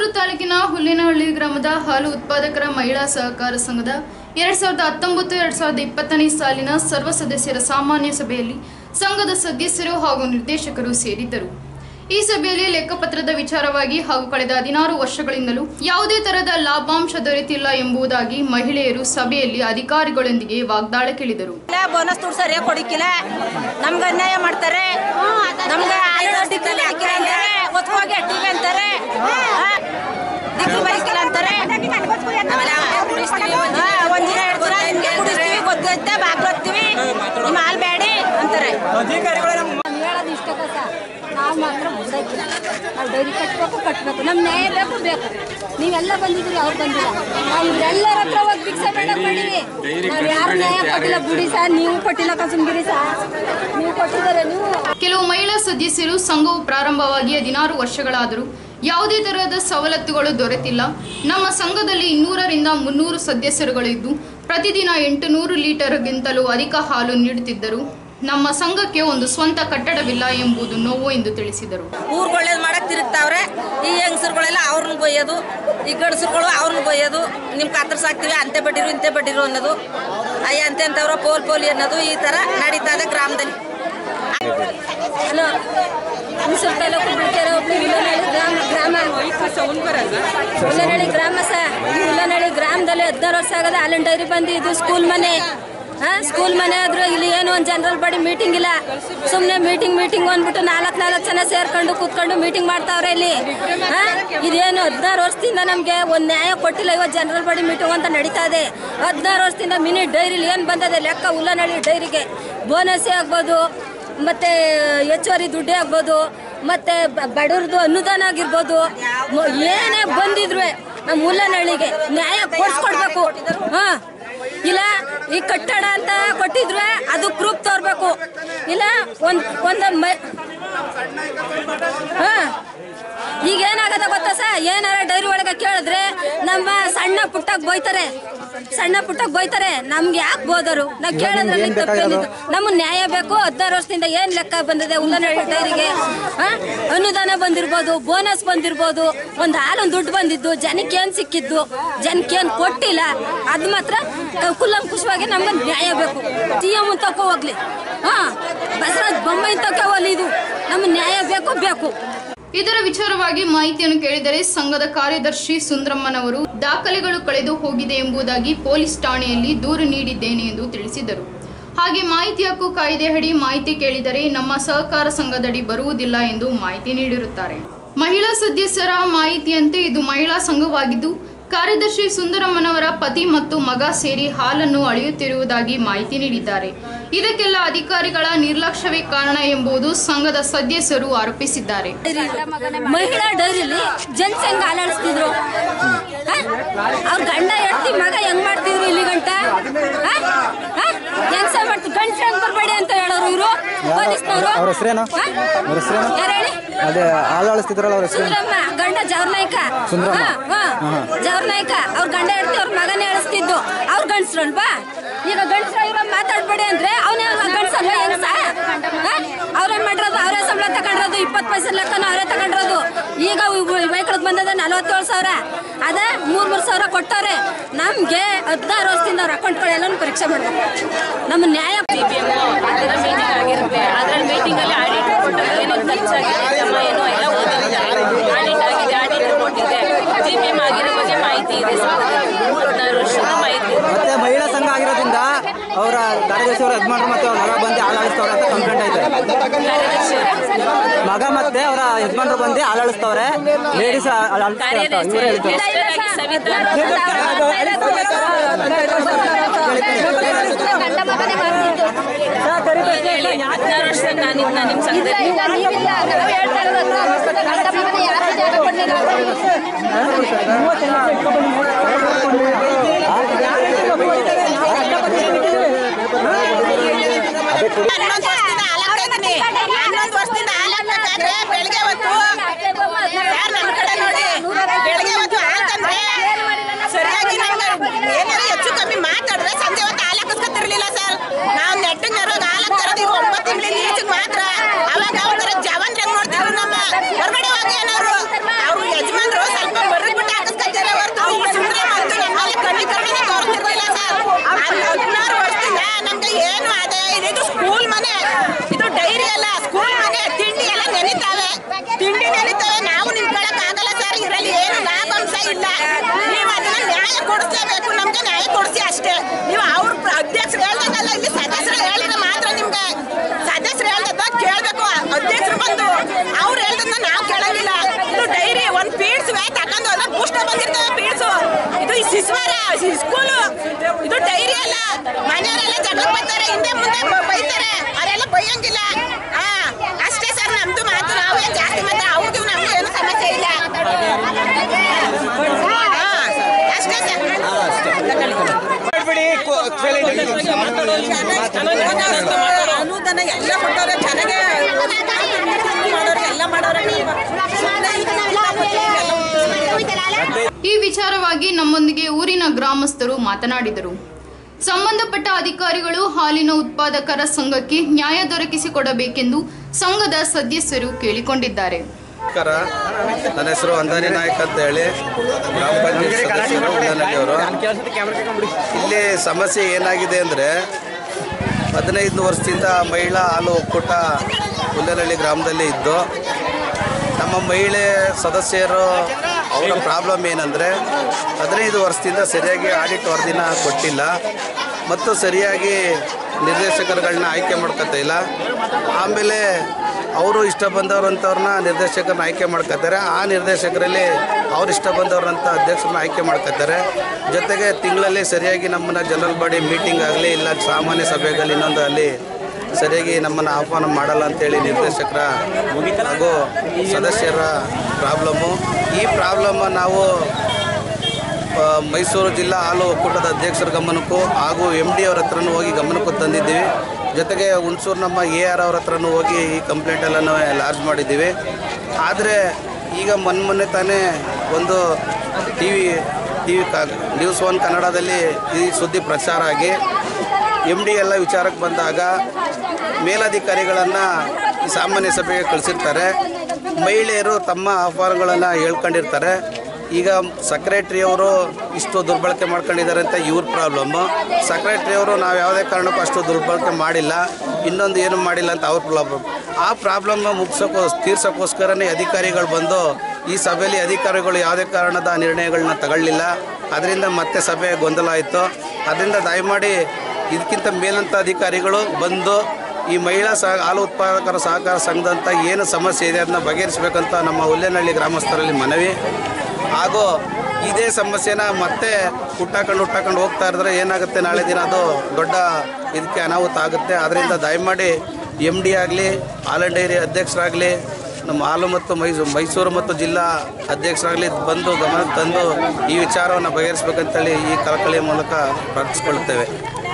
ತಾಲೂಕಿನ ಹುಲ್ಲಿನಹಳ್ಳಿ ಗ್ರಾಮದ ಹಾಲು ಉತ್ಪಾದಕರ ಮಹಿಳಾ ಸಹಕಾರ ಸಂಘದ ಎರಡ್ ಸಾವಿರದ ಹತ್ತೊಂಬತ್ತು ಎರಡ್ ಸಾವಿರದ ಇಪ್ಪತ್ತನೇ ಸಾಲಿನ ಸರ್ವ ಸದಸ್ಯರ ಸಾಮಾನ್ಯ ಸಭೆಯಲ್ಲಿ ಸಂಘದ ಸದಸ್ಯರು ಹಾಗೂ ನಿರ್ದೇಶಕರು ಸೇರಿದ್ದರು ಈ ಸಭೆಯಲ್ಲಿ ಲೆಕ್ಕಪತ್ರದ ವಿಚಾರವಾಗಿ ಹಾಗೂ ಕಳೆದ ಹದಿನಾರು ವರ್ಷಗಳಿಂದಲೂ ಯಾವುದೇ ತರಹದ ಲಾಭಾಂಶ ದೊರೆತಿಲ್ಲ ಎಂಬುದಾಗಿ ಮಹಿಳೆಯರು ಸಭೆಯಲ್ಲಿ ಅಧಿಕಾರಿಗಳೊಂದಿಗೆ ವಾಗ್ದಾಳಕ್ಕಿಳಿದರು ಇಲ್ಲ ಬೋನಸ್ ದುಡ್ಡು ಸರಿಯಾಗಿ ಕೊಡಿಕ್ಕಿಲ್ಲ ನಮ್ಗೆ ಅನ್ಯಾಯ ಮಾಡ್ತಾರೆ ನಮ್ಗೆ ಆಯ್ದು ಡಿಗ್ರಿ ಹಾಕಿಲ್ಲ ಅಂತಾರೆ ಒತ್ಕೋಗಿ ಟಿವಿ ಅಂತಾರೆ ಡಿಗ್ರಿ ಬರೀಕಿಲ್ಲ ಅಂತಾರೆ ಆಮೇಲೆ ಅವ್ರಿಗೆ ಕುಡಿಸ್ತೀವಿ ಒಂದ್- ಹಾ, ಒಂದಿನ ಎರಡು ದಿನ ನಿಮ್ಗೆ ಕುಡಿಸ್ತೀವಿ ಗೊತ್ತೈತೆ ಬಾಗ್ಲು ಹೋಗ್ತೀವಿ ನಿಮ್ಮ ಹಾಲು ಬೇಡಿ ಅಂತಾರೆ ಹೇಳೋದು ಇಷ್ಟ ಕಸ ನಾವು ಮಾತ್ರ ಬಿಡೋಕ್ಕಿಲ್ಲ ನಾವು ಡೈರಿ ಕಟ್ಟಬೇಕು ಕಟ್ಟಬೇಕು ನಮ್ಮ ನ್ಯಾಯ ಬೇಕು ಬೇಕು ನೀವೆಲ್ಲ ಬಂದಿದ್ದೀರಿ ಅವ್ರು ಬಂದಿಲ್ಲ ನಾವು ಇವರೆಲ್ಲರ ಹತ್ರ ಹೋಗಿ ಭಿಕ್ಷೆ ಬೇಡಕ್ ಮಾಡಿವಿ ನಾವು ಯಾರು ನ್ಯಾಯ ಕೊಟ್ಟಿಲ್ಲ ಬಿಡಿ ಸರ್ ನೀವು ಕೊಟ್ಟಿಲ್ಲ ಕಸುಮ್ಗಿರಿ ಸರ್ ನೀವು ಕೊಟ್ಟಿದ್ದಾರೆ ನೀವು ಕೆಲವು ಮಹಿಳಾ ಸದಸ್ಯರು ಸಂಘವು ಪ್ರಾರಂಭವಾಗಿ ಹದಿನಾರು ವರ್ಷಗಳಾದರೂ ಯಾವುದೇ ತರಹದ ಸವಲತ್ತುಗಳು ದೊರೆತಿಲ್ಲ ನಮ್ಮ ಸಂಘದಲ್ಲಿ ಇನ್ನೂರರಿಂದ ಮುನ್ನೂರು ಸದಸ್ಯರುಗಳಿದ್ದು ಪ್ರತಿದಿನ ಎಂಟು ನೂರು ಲೀಟರ್ಗಿಂತಲೂ ಅಧಿಕ ಹಾಲು ನೀಡುತ್ತಿದ್ದರು ನಮ್ಮ ಸಂಘಕ್ಕೆ ಒಂದು ಸ್ವಂತ ಕಟ್ಟಡವಿಲ್ಲ ಎಂಬುದು ನೋವು ಎಂದು ತಿಳಿಸಿದರು ಊರುಗಳೇನು ಮಾಡಕ್ ತಿರುಗ್ತಾವ್ರೆ ಈ ಹೆಂಗಸರುಗಳೆಲ್ಲ ಅವ್ರನ್ನ ಬೈಯೋದು ಈ ಗಂಡಸರುಗಳು ಅವ್ರನ್ನ ಬೈಯೋದು ನಿಮ್ ಕತ್ತರ್ಸಾಕ್ತಿವಿ ಅಂತೆ ಬಡ್ಡಿರು ಇಂತೆ ಬಡ್ಡಿರು ಅನ್ನೋದು ಅಯ್ಯ ಅಂತೆ ಅಂತವ್ರ ಪೋಲ್ ಪೋಲಿ ಅನ್ನೋದು ಈ ತರ ನಡೀತಾ ಇದೆ ಗ್ರಾಮದಲ್ಲಿ ಹಲೋ ಹುಣಸೂರು ತಾಲೂಕು ಬಿಳ್ಕೆರೆ ಹೋಗ್ಲಿ ಹುಲ್ಲನಹಳ್ಳಿ ಗ್ರಾಮ ಗ್ರಾಮ ಹುಲ್ಲನಹಳ್ಳಿ ಗ್ರಾಮ ಸರ್ ಈ ಹುಲ್ಲನಹಳ್ಳಿ ಗ್ರಾಮದಲ್ಲಿ ಹದಿನಾರು ವರ್ಷ ಆಗದ ಹಾಲಿನ ಡೈರಿ ಬಂದು ಇದು ಸ್ಕೂಲ್ ಮನೆ ಹಾ ಸ್ಕೂಲ್ ಮನೆ ಆದ್ರೂ ಇಲ್ಲಿ ಏನು ಒಂದು ಜನರಲ್ ಬಾಡಿ ಮೀಟಿಂಗ್ ಇಲ್ಲ ಸುಮ್ಮನೆ ಮೀಟಿಂಗ್ ಮೀಟಿಂಗ್ ಅಂದ್ಬಿಟ್ಟು ನಾಲ್ಕು ನಾಲ್ಕು ಜನ ಸೇರ್ಕೊಂಡು ಕೂತ್ಕೊಂಡು ಮೀಟಿಂಗ್ ಮಾಡ್ತಾವ್ರೆ ಇಲ್ಲಿ ಹಾ ಇದೇನು ಹದಿನಾರು ವರ್ಷದಿಂದ ನಮಗೆ ಒಂದು ನ್ಯಾಯ ಕೊಟ್ಟಿಲ್ಲ ಇವತ್ತು ಜನರಲ್ ಬಾಡಿ ಮೀಟಿಂಗ್ ಅಂತ ನಡೀತಾ ಇದೆ ಹದಿನಾರು ವರ್ಷದಿಂದ ಮಿನಿ ಡೈರಿಲಿ ಏನು ಬಂದದೆ ಲೆಕ್ಕ ಹುಲ್ಲನಹಳ್ಳಿ ಡೈರಿಗೆ ಬೋನಸ್ಸೇ ಆಗ್ಬೋದು ಮತ್ತೆ ಹೆಚ್ಚುವರಿ ದುಡ್ಡೇ ಆಗ್ಬೋದು ಮತ್ತೆ ಬ- ಬಡವ್ರದ್ದು ಅನುದಾನ ಆಗಿರ್ಬೋದು ಮ- ಏನೇ ಬಂದಿದ್ರು ನಮ್ಮ ಹುಲ್ಲನಹಳ್ಳಿಗೆ ನ್ಯಾಯ ಕೊಡ್ಸ್ಕೊಡ್ಬೇಕು ಹಾ ಇಲ್ಲ ಈ ಕಟ್ಟಡ ಅಂತ ಕೊಟ್ಟಿದ್ರೆ ಅದು ಪ್ರೂಫ್ ತೋರ್ಬೇಕು ಇಲ್ಲ ಒಂದ್ ಒಂದೊಂದು ಮೈ ಹಾ ಈಗ ಏನಾಗದ ಗೊತ್ತಾ ಸರ್ ಏನಾರ ಡೈರಿ ಒಳಗೆ ಕೇಳಿದ್ರೆ ನಮ್ಮ ಸಣ್ಣ ಪುಟ್ಟಾಗ ಬೋಯ್ತಾರೆ ಸಣ್ಣ ಪುಟ್ಟಾಗ ಬೋಯ್ತಾರೆ ನಮ್ಗೆ ಯಾಕೆ ಬೋದರು ನಾವು ಕೇಳೋದ್ರಲ್ಲಿ ತಪ್ಪೇನಿದ್ದು ನಮ್ಮ ನ್ಯಾಯ ಬೇಕು ಹದಿನಾರು ವರ್ಷದಿಂದ ಏನ್ ಲೆಕ್ಕ ಬಂದಿದೆ ಉಲ್ಲನಹಳ್ಳಿ ಡೈರಿಗೆ ಆ? ಅನುದಾನ ಬಂದಿರ್ಬೋದು ಬೋನಸ್ ಬಂದಿರ್ಬೋದು ಒಂದು ಹಾಲೊಂದು ದುಡ್ಡು ಬಂದಿದ್ದು ಜನಕ್ಕೆ ಏನ್ ಸಿಕ್ಕಿದ್ದು ಜನಕ್ಕೆ ಏನ್ ಕೊಟ್ಟಿಲ್ಲ ಅದ್ ಮಾತ್ರ ಕುಲ್ಲಂಕುಷವಾಗಿ ನಮ್ಗೆ ನ್ಯಾಯ ಬೇಕು ಸಿ ಎಂ ತಕೋ ಹೋಗ್ಲಿ ಹಾ ಬಸವರಾಜ್ ಬೊಮ್ಮಾಯಿ ತಕೋ ಹೋಗ್ಲಿ ಇದು ನಮ್ಮ ನ್ಯಾಯ ಬೇಕು ಬೇಕು ಇದರ ವಿಚಾರವಾಗಿ ಮಾಹಿತಿಯನ್ನು ಕೇಳಿದರೆ ಸಂಘದ ಕಾರ್ಯದರ್ಶಿ ಸುಂದ್ರಮ್ಮನವರು ದಾಖಲೆಗಳು ಕಳೆದು ಹೋಗಿದೆ ಎಂಬುದಾಗಿ ಪೊಲೀಸ್ ಠಾಣೆಯಲ್ಲಿ ದೂರು ನೀಡಿದ್ದೇನೆ ಎಂದು ತಿಳಿಸಿದರು ಹಾಗೆ ಮಾಹಿತಿ ಹಕ್ಕು ಕಾಯ್ದೆ ಅಡಿ ಮಾಹಿತಿ ಕೇಳಿದರೆ ನಮ್ಮ ಸಹಕಾರ ಸಂಘದಡಿ ಬರುವುದಿಲ್ಲ ಎಂದು ಮಾಹಿತಿ ನೀಡಿರುತ್ತಾರೆ ಮಹಿಳಾ ಸದಸ್ಯರ ಮಾಹಿತಿಯಂತೆ ಇದು ಮಹಿಳಾ ಸಂಘವಾಗಿದ್ದು ಕಾರ್ಯದರ್ಶಿ ಸುಂದರಮ್ಮನವರ ಪತಿ ಮತ್ತು ಮಗ ಸೇರಿ ಹಾಲನ್ನು ಅಳೆಯುತ್ತಿರುವುದಾಗಿ ಮಾಹಿತಿ ನೀಡಿದ್ದಾರೆ ಇದಕ್ಕೆಲ್ಲ ಅಧಿಕಾರಿಗಳ ನಿರ್ಲಕ್ಷ್ಯವೇ ಕಾರಣ ಎಂಬುದು ಸಂಘದ ಸದಸ್ಯರು ಆರೋಪಿಸಿದ್ದಾರೆ ಮಹಿಳಾ ಡೈರಿಲಿ ಜನಸಂಘ ಹಾಲಾಡಿಸ್ತಿದ್ರು ಅವ್ರ ಗಂಡ ಹೆಂಡತಿ ಮಗ ಹೆಂಗ್ ಮಾಡ್ತಿದ್ರು ಇಲ್ಲಿ ಗಂಟ ಹೆಂಗ್ ಸಹ ಮಾಡ್ತಿದ್ರು ಗಂಡ ಹೆಂಗ್ ಬರ್ಬೇಡಿ ಅಂತ ಹೇಳೋರು ಇವರು ಪೊಲೀಸ್ನವರು ಅವ್ರ ಹೆಸರೇನು ಅವ್ರ ಹೆಸರೇನು ಯಾರು ಹೇಳಿ ಅದೇ ಹಾಲು ಅಳಿಸ್ತಿದ್ರಲ್ಲ ಅವ್ರ ಹೆಸರೇನು ಸುಂದ್ರಮ್ಮ ಗಂಡ ಜವರ್ ನಾಯ್ಕ ಸುಂದ್ರಮ್ಮ. ಜವರ್ ನಾಯ್ಕ ಅವ್ರ ಗಂಡ ಹೆಂಡತಿ ಅವ್ರ ಮಗನೇ ಹೇಳಿಸ್ತಿದ್ದು ಅವ್ರ ಗಂಡಸ್ರಲ್ವಾ ಈಗ ಗಂಡಸ್ರ ಇರೋ ಮಾತಾಡ್ಬೇಡಿ ಅಂದ್ರೆ ಅವನೇ ಗಂಡಸಲ್ವಾ ಹೆಂಗ್ಸ ಅವ್ರೇನ್ ಮಾಡಿರೋದು ಅವರೇ ಸಂಬಳ ತಗೊಂಡಿರೋದು ಇಪ್ಪತ್ತು ಪೈಸೆ ಲೆಕ್ಕನ ಅವರೇ ತಗೊಂಡಿರೋದು ಈಗ ವೆಹಿಕಲ್ ಬಂದದ ನಲವತ್ತೇಳು ಸಾವಿರ ಅದೇ ಮೂರ್ ಮೂರ್ ಸಾವಿರ ಕೊಟ್ಟವ್ರೆ ನಮ್ಗೆ ಹದಿನಾರು ವರ್ಷದಿಂದ ಅವ್ರ ಅಕೌಂಟ್ಗಳೆಲ್ಲ ಪರೀಕ್ಷೆ ಮಾಡ್ಬೇಕು ನಮ್ಮ ನ್ಯಾಯ ಅದರ ಮೀಟಿಂಗ್ ಆಗಿರುತ್ತೆ ಅದ್ರಲ್ಲಿ ಮೀಟಿಂಗ್ ಅಲ್ಲಿ ಆಡಿಟ್ ರಿಪೋರ್ಟ್ ಏನೇನು ಖರ್ಚಾಗಿದೆ ಜಮ ಏನು ಎಲ್ಲ ಓದಿರುತ್ತೆ ಆಡಿಟ್ ಆಗಿದೆ ಆಡಿಟ್ ರಿಪೋರ್ಟ್ ಇದೆ ಜಿ ಪಿ ಎಂ ಆಗಿರೋ ಬಗ್ಗೆ ಮಾಹಿತಿ ಇದೆ ಹದಿನಾರು ವರ್ಷದ ಮಾಹಿತಿ ಇದೆ ಮತ್ತೆ ಮಹಿಳಾ ಸಂಘ ಆಗಿರೋದ್ರಿಂದ ಅವರ ಕಾರ್ಯದರ್ಶಿ ಅವರ ಯಜಮಾನರು ಮತ್ತೆ ಅವ್ರ ಮಗ ಬಂದು ಹಾಲು ಅಳಿಸ್ತವ್ರೆ ಅಂತ ಕಂಪ್ಲೇಂಟ್ ಐತೆ ಕಾರ್ಯದರ್ಶಿ ಅವರು ಮಗ ಮತ್ತೆ ಅವರ ಯಜಮಾನರು ಬಂದು ಹಾಲು ಅಳಿಸ್ತವ್ರೆ ಲೇಡೀಸ್ ಅಳಿಸ್ತಾರೆ ಅಂತ ಕಾರ್ಯದರ್ಶಿ ಇವರೇ ಹೇಳ್ತಾರೆ ಎಷ್ಟರಾಗಿ ಸವಿತಾ ಹೇಳಿ ಹದಿನಾರು ವರ್ಷದ ನಾನಿದ್ನ ನಿಮ್ಮ ಸಂಘದಲ್ಲಿ ಹನ್ನೊಂದು ವರ್ಷದಿಂದ ಹಾಲು ಹಾಕ್ತಾ ಇದ್ದೀನಿ ಹನ್ನೊಂದು ವರ್ಷದಿಂದ ಹಾಲು ಹಾಕ್ಬೇಕಾದ್ರೆ ಬೆಳಿಗ್ಗೆ ಹೊತ್ತು ಯಾರ್ ನನ್ ಕಡೆ ನೋಡಿ ಬೆಳಿಗ್ಗೆ ಹೊತ್ತು ಹಾಲು ತಂದ್ರೆ ಸರಿಯಾಗಿ ನಮ್ಗೆ ಏನಾದ್ರು ಹೆಚ್ಚು ಕಮ್ಮಿ ಮಾತಾಡಿದ್ರೆ ಸಂಜೆ ಹೊತ್ತು ಹಾಲು ಹಾಕಿಸ್ಕೊತಿರ್ಲಿಲ್ಲ ಸರ್ ನಾವು ನೆಟ್ಟಿಗೆ ಹಾಲು ಹಾಕ್ತಾರದು ಈಗ ಒಂಬತ್ತು ತಿಂಗಳಿಂದ ಈಚೆಗೆ ಮಾತ್ರ ಅವಾಗ ಅವ್ರ ಜವನ್ ಹೆಂಗ್ ನೋಡ್ತಿದ್ರು ನಮ್ಮ ಹೊರಗಡೆ ಹೋಗಿ ಏನಾದ್ರು ಅವ್ರು ಯಜಮಾನ್ರು ಸ್ವಲ್ಪ ಬರ್ರಿ ಬಂದು ಅವ್ರು ಹೇಳ್ದನ್ನ ನಾವು ಕೇಳಂಗಿಲ್ಲ ಇದು ಡೈರಿ ಒಂದ್ ಪೀಡ್ಸ್ ತಗೊಂಡು ಹೋದ್ರೆ ಬೂಸ್ಟ್ ಬಂದಿರ್ತವೆ ಪೀಡ್ಸು ಇದು ಈ ಶಿಶುವಾರ ಸ್ಕೂಲು ಇದು ಡೈರಿ ಅಲ್ಲ ಮನೆಯವರೆಲ್ಲ ಜಗಳ ಬರ್ತಾರೆ ಹಿಂದೆ ಮುಂದೆ ಬ- ಬೈತಾರೆ ಅವರೆಲ್ಲ ಬೈಯಂಗಿಲ್ಲ ಹಾ ಅಷ್ಟೇ ಸರ್ ನಮ್ದು ಮಾತು ನಾವು ಏನ್ ಜಾಸ್ತಿ ಮಾತ್ರ ಅವ್ರಿಗೂ ನಮ್ಗೂ ಏನು ಸಮಸ್ಯೆ ಇಲ್ಲ ಹಾ, ಅಷ್ಟೇ ಸರ್ ಅನುದಾನ ಎಲ್ಲ ಕೊಟ್ಟವ್ರೆ ಚೆನ್ನಾಗೆ ಮಾಡೋರು ಎಲ್ಲ ಮಾಡೋರೆ ಈ ವಿಚಾರವಾಗಿ ನಮ್ಮೊಂದಿಗೆ ಊರಿನ ಗ್ರಾಮಸ್ಥರು ಮಾತನಾಡಿದರು ಸಂಬಂಧಪಟ್ಟ ಅಧಿಕಾರಿಗಳು ಹಾಲಿನ ಉತ್ಪಾದಕರ ಸಂಘಕ್ಕೆ ನ್ಯಾಯ ದೊರಕಿಸಿಕೊಡಬೇಕೆಂದು ಸಂಘದ ಸದಸ್ಯರು ಕೇಳಿಕೊಂಡಿದ್ದಾರೆ ನಮಸ್ಕಾರ ನನ್ನ ಹೆಸರು ಅಂದಾನಿ ನಾಯಕ್ ಅಂತ ಹೇಳಿ ಗ್ರಾಮ ಪಂಚಾಯತ್ ಸದಸ್ಯರು ಉಳ್ಳನಹಳ್ಳಿಯವರು ಇಲ್ಲಿ ಸಮಸ್ಯೆ ಏನಾಗಿದೆ ಅಂದರೆ ಹದಿನೈದು ವರ್ಷದಿಂದ ಮಹಿಳಾ ಹಾಲು ಒಕ್ಕೂಟ ಹುಲ್ಲನಹಳ್ಳಿ ಗ್ರಾಮದಲ್ಲಿ ಇದ್ದು ನಮ್ಮ ಮಹಿಳೆ ಸದಸ್ಯರು ಅವರ ಪ್ರಾಬ್ಲಮ್ ಏನಂದರೆ ಹದಿನೈದು ವರ್ಷದಿಂದ ಸರಿಯಾಗಿ ಆಡಿಟ್ ವರದಿನ ಕೊಟ್ಟಿಲ್ಲ ಮತ್ತು ಸರಿಯಾಗಿ ನಿರ್ದೇಶಕರುಗಳನ್ನ ಆಯ್ಕೆ ಮಾಡ್ಕೊತಾ ಇಲ್ಲ ಆಮೇಲೆ ಅವರು ಇಷ್ಟ ಬಂದವರಂಥವ್ರನ್ನ ನಿರ್ದೇಶಕರನ್ನ ಆಯ್ಕೆ ಮಾಡ್ಕೊತಾರೆ ಆ ನಿರ್ದೇಶಕರಲ್ಲಿ ಅವ್ರು ಇಷ್ಟ ಬಂದವ್ರಂಥ ಅಧ್ಯಕ್ಷರನ್ನ ಆಯ್ಕೆ ಮಾಡ್ಕೊತಾರೆ ಜೊತೆಗೆ ತಿಂಗಳಲ್ಲಿ ಸರಿಯಾಗಿ ನಮ್ಮನ್ನ ಜನರಲ್ ಬಾಡಿ ಮೀಟಿಂಗ್ ಆಗಲಿ ಇಲ್ಲ ಸಾಮಾನ್ಯ ಸಭೆಗಳಲ್ಲಿ ಇನ್ನೊಂದು ಅಲ್ಲಿ ಸರಿಯಾಗಿ ನಮ್ಮನ್ನು ಆಹ್ವಾನ ಮಾಡಲ್ಲ ಅಂತೇಳಿ ನಿರ್ದೇಶಕರ ಹಾಗೂ ಸದಸ್ಯರ ಪ್ರಾಬ್ಲಮ್ಮು ಈ ಪ್ರಾಬ್ಲಮ್ಮ ನಾವು ಆ, ಮೈಸೂರು ಜಿಲ್ಲಾ ಹಾಲು ಒಕ್ಕೂಟದ ಅಧ್ಯಕ್ಷರ ಗಮನಕ್ಕೂ ಹಾಗೂ ಎಮ್ ಡಿ ಅವ್ರ ಹತ್ರನೂ ಹೋಗಿ ಗಮನಕ್ಕೂ ತಂದಿದ್ದೀವಿ ಜೊತೆಗೆ ಹುಣಸೂರು ನಮ್ಮ ಎ ಆರ್ ಅವ್ರ ಹತ್ರನೂ ಹೋಗಿ ಈ ಕಂಪ್ಲೇಂಟೆಲ್ಲನೂ ಲಾರ್ಜ್ ಮಾಡಿದ್ದೀವಿ ಆದರೆ ಈಗ ಮೊನ್ನೆ ಮೊನ್ನೆ ತಾನೇ ಒಂದು ಟಿ ವಿ ಟಿ ವಿ ಕ ನ್ಯೂಸ್ ಒನ್ ಕನ್ನಡದಲ್ಲಿ ಈ ಸುದ್ದಿ ಪ್ರಚಾರ ಆಗಿ ಎಮ್ ಡಿ ಎಲ್ಲ ವಿಚಾರಕ್ಕೆ ಬಂದಾಗ ಮೇಲಧಿಕಾರಿಗಳನ್ನು ಈ ಸಾಮಾನ್ಯ ಸಭೆಗೆ ಕಳಿಸಿರ್ತಾರೆ ಮಹಿಳೆಯರು ತಮ್ಮ ಆಹ್ವಾನಗಳನ್ನು ಹೇಳ್ಕೊಂಡಿರ್ತಾರೆ ಈಗ ಸೆಕ್ರೆಟ್ರಿಯವರು ಇಷ್ಟು ದುರ್ಬಳಕೆ ಮಾಡ್ಕೊಂಡಿದ್ದಾರೆ ಅಂತ ಇವ್ರ ಪ್ರಾಬ್ಲಮ್ಮು ಸೆಕ್ರೆಟ್ರಿಯವರು ನಾವು ಯಾವುದೇ ಕಾರಣಕ್ಕೂ ಅಷ್ಟು ದುರ್ಬಳಕೆ ಮಾಡಿಲ್ಲ ಇನ್ನೊಂದು ಏನು ಮಾಡಿಲ್ಲ ಅಂತ ಅವ್ರ ಪ್ರಾಬ್ಲಮ್ ಆ ಪ್ರಾಬ್ಲಮ್ನ ಮುಗ್ಸೋಕ್ಕೋ ತೀರ್ಸೋಕ್ಕೋಸ್ಕರನೇ ಅಧಿಕಾರಿಗಳು ಬಂದು ಈ ಸಭೆಯಲ್ಲಿ ಅಧಿಕಾರಿಗಳು ಯಾವುದೇ ಕಾರಣದ ನಿರ್ಣಯಗಳನ್ನ ತಗೊಳ್ಳಿಲ್ಲ ಅದರಿಂದ ಮತ್ತೆ ಸಭೆ ಗೊಂದಲ ಆಯಿತು ಅದರಿಂದ ದಯಮಾಡಿ ಇದಕ್ಕಿಂತ ಮೇಲಂತ ಅಧಿಕಾರಿಗಳು ಬಂದು ಈ ಮಹಿಳಾ ಸಹ ಹಾಲು ಉತ್ಪಾದಕರ ಸಹಕಾರ ಸಂಘದಂತ ಏನು ಸಮಸ್ಯೆ ಇದೆ ಅದನ್ನ ಬಗೆಹರಿಸಬೇಕಂತ ನಮ್ಮ ಹುಲ್ಲೇನಹಳ್ಳಿ ಗ್ರಾಮಸ್ಥರಲ್ಲಿ ಮನವಿ ಹಾಗೂ ಇದೇ ಸಮಸ್ಯೆನ ಮತ್ತೆ ಹುಟ್ಟಾಕೊಂಡು ಹುಟ್ಟಾಕೊಂಡು ಹೋಗ್ತಾ ಇದ್ರೆ ಏನಾಗುತ್ತೆ ನಾಳೆ ದಿನ ಅದು ದೊಡ್ಡ ಇದಕ್ಕೆ ಅನಾಹುತ ಆಗುತ್ತೆ ಅದರಿಂದ ದಯಮಾಡಿ ಎಮ್ ಡಿ ಆಗಲಿ ಹಾಲು ಡೈರಿ ಅಧ್ಯಕ್ಷರಾಗಲಿ ನಮ್ಮ ಹಾಲು ಮತ್ತು ಮೈಸೂರು ಮೈಸೂರು ಮತ್ತು ಜಿಲ್ಲಾ ಅಧ್ಯಕ್ಷರಾಗಲಿ ಬಂದು ಗಮನಕ್ಕೆ ತಂದು ಈ ವಿಚಾರವನ್ನು ಬಗೆಹರಿಸಬೇಕಂತೇಳಿ ಈ ಕಳಕಳಿಯ ಮೂಲಕ ಪ್ರಾರ್ಥಿಸಿಕೊಳ್ಳುತ್ತೇವೆ